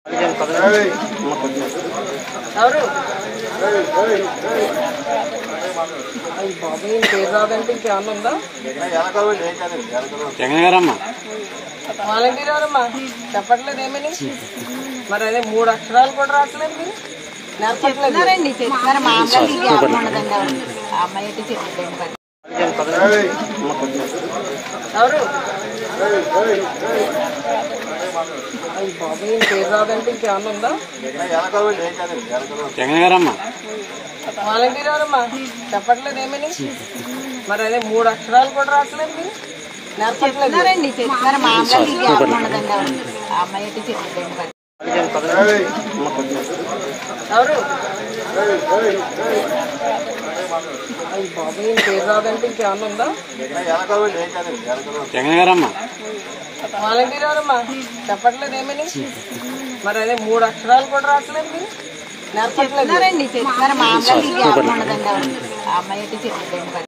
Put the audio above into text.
ఎవరు అయ్యి బాబు ఈయన పేరు రాదంటే ఇంకేమన్నా ఉందా జగన్ గారమ్మా వాలంటీర్ ఎవరమ్మా చెప్పట్లేదు ఏమని మరి అదే మూడు అక్షరాలు కూడా రావట్లేదు మీరు నేర్పట్లేదు చెప్తున్నారండి చెప్తున్నారు మా అమ్మాయికి జ్ఞాపకం ఉండదండి ఎవరికి. ఆ అమ్మాయి అయితే చెప్తుంది మరి ఎవరు అయ్యి బాబు ఈయన పేరు రాదంటే ఇంకేమన్నా ఉందా జగన్ గారమ్మా వాలంటీర్ ఎవరమ్మా చెప్పట్లేదు ఏమని మరి అదే మూడు అక్షరాలు కూడా రావట్లేదు మీరు నేర్పట్లేదు చెప్తున్నారండి చెప్తున్నారు మా అమ్మాయికి జ్ఞాపకం ఉండదండి ఎవరికి. ఆ అమ్మాయి అయితే చెప్తుంది మరి ఎవరు అయ్యి బాబు ఈయన పేరు రాదంటే ఇంకేమన్నా ఉందా జగన్ గారమ్మా వాలంటీర్ ఎవరమ్మా చెప్పట్లేదు ఏమని మరి అదే మూడు అక్షరాలు కూడా రావట్లేదు మీరు నేర్పట్లేదు చెప్తున్నారండి చెప్తున్నారు మా అమ్మాయికి జ్ఞాపకం ఉండదండి ఎవరికి. ఆ అమ్మాయి అయితే చెప్తుంది మరి